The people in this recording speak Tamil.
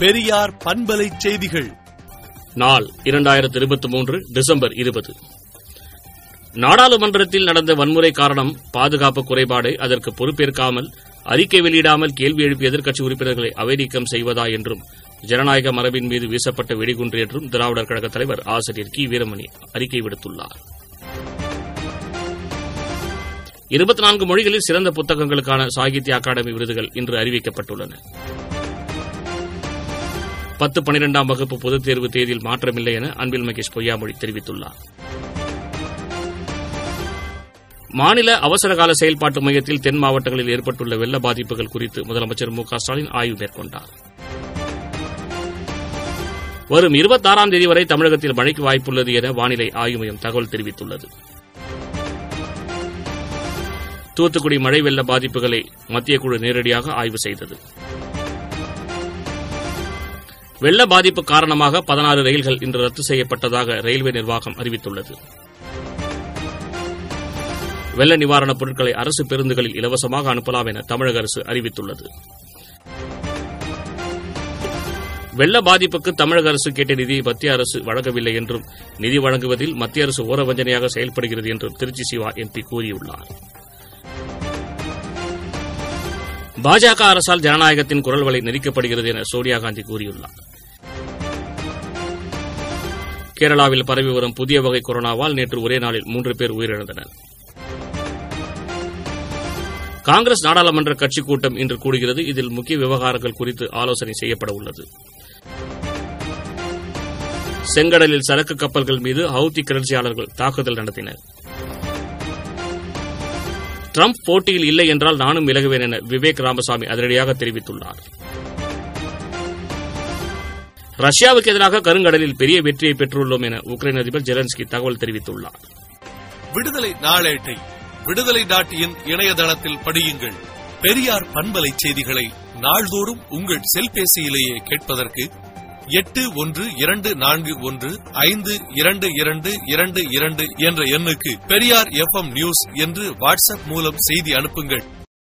பெரியார் பண்பலை செய்திகள் நாள் இரண்டாயிரத்தி இருபத்தி மூன்று டிசம்பர் இருபது நாடாளுமன்றத்தில் நடந்த வன்முறை காரணம் பாதுகாப்பு குறைபாடு அதற்கு பொறுப்பேற்காமல் அறிக்கை வெளியிடாமல் கேள்வி எழுப்பிய எதிர்க்கட்சி உறுப்பினர்களை அவைநீக்கம் செய்வதா என்றும் ஜனநாயக மரபின் மீது வீசப்பட்ட வெடிகுண்டு என்றும் திராவிடர் கழக தலைவர் ஆசிரியர் கி வீரமணி அறிக்கை விடுத்துள்ளார் இருபத்தி நான்கு மொழிகளில் சிறந்த புத்தகங்களுக்கான சாகித்ய அகாடமி விருதுகள் இன்று அறிவிக்கப்பட்டுள்ளன பத்து பனிரெண்டாம் வகுப்பு பொதுத் தேர்வு தேதியில் மாற்றமில்லை என அன்பில் மகேஷ் பொய்யாமொழி தெரிவித்துள்ளார் மாநில அவசரகால செயல்பாட்டு மையத்தில் தென் மாவட்டங்களில் ஏற்பட்டுள்ள வெள்ள பாதிப்புகள் குறித்து முதலமைச்சர் மு க ஸ்டாலின் ஆய்வு மேற்கொண்டார் வரும் இருபத்தாறாம் தேதி வரை தமிழகத்தில் மழைக்கு வாய்ப்புள்ளது என வானிலை ஆய்வு மையம் தகவல் தெரிவித்துள்ளது தூத்துக்குடி மழை வெள்ள பாதிப்புகளை மத்திய குழு நேரடியாக ஆய்வு செய்தது வெள்ள பாதிப்பு காரணமாக பதினாறு ரயில்கள் இன்று ரத்து செய்யப்பட்டதாக ரயில்வே நிர்வாகம் அறிவித்துள்ளது வெள்ள நிவாரணப் பொருட்களை அரசு பேருந்துகளில் இலவசமாக அனுப்பலாம் என தமிழக அரசு அறிவித்துள்ளது வெள்ள பாதிப்புக்கு தமிழக அரசு கேட்ட நிதியை மத்திய அரசு வழங்கவில்லை என்றும் நிதி வழங்குவதில் மத்திய அரசு ஓரவஞ்சனையாக செயல்படுகிறது என்றும் திருச்சி சிவா எம்பி கூறியுள்ளார் பாஜக அரசால் ஜனநாயகத்தின் குரல் வலை நெரிக்கப்படுகிறது என சோனியா காந்தி கூறியுள்ளார் கேரளாவில் பரவி வரும் புதிய வகை கொரோனாவால் நேற்று ஒரே நாளில் மூன்று பேர் உயிரிழந்தனர் காங்கிரஸ் நாடாளுமன்ற கட்சிக் கூட்டம் இன்று கூடுகிறது இதில் முக்கிய விவகாரங்கள் குறித்து ஆலோசனை செய்யப்பட உள்ளது செங்கடலில் சரக்கு கப்பல்கள் மீது ஹவுத்தி கிளர்ச்சியாளர்கள் தாக்குதல் நடத்தினர் ட்ரம்ப் போட்டியில் இல்லை என்றால் நானும் விலகுவேன் என விவேக் ராமசாமி அதிரடியாக தெரிவித்துள்ளார் ரஷ்யாவுக்கு எதிராக கருங்கடலில் பெரிய வெற்றியை பெற்றுள்ளோம் என உக்ரைன் அதிபர் ஜெலன்ஸ்கி தகவல் தெரிவித்துள்ளார் விடுதலை நாளேட்டை விடுதலை டாட் இன் இணையதளத்தில் படியுங்கள் பெரியார் பண்பலை செய்திகளை நாள்தோறும் உங்கள் செல்பேசியிலேயே கேட்பதற்கு எட்டு ஒன்று இரண்டு நான்கு ஒன்று ஐந்து இரண்டு இரண்டு இரண்டு இரண்டு என்ற எண்ணுக்கு பெரியார் எஃப்எம் நியூஸ் என்று வாட்ஸ்அப் மூலம் செய்தி அனுப்புங்கள்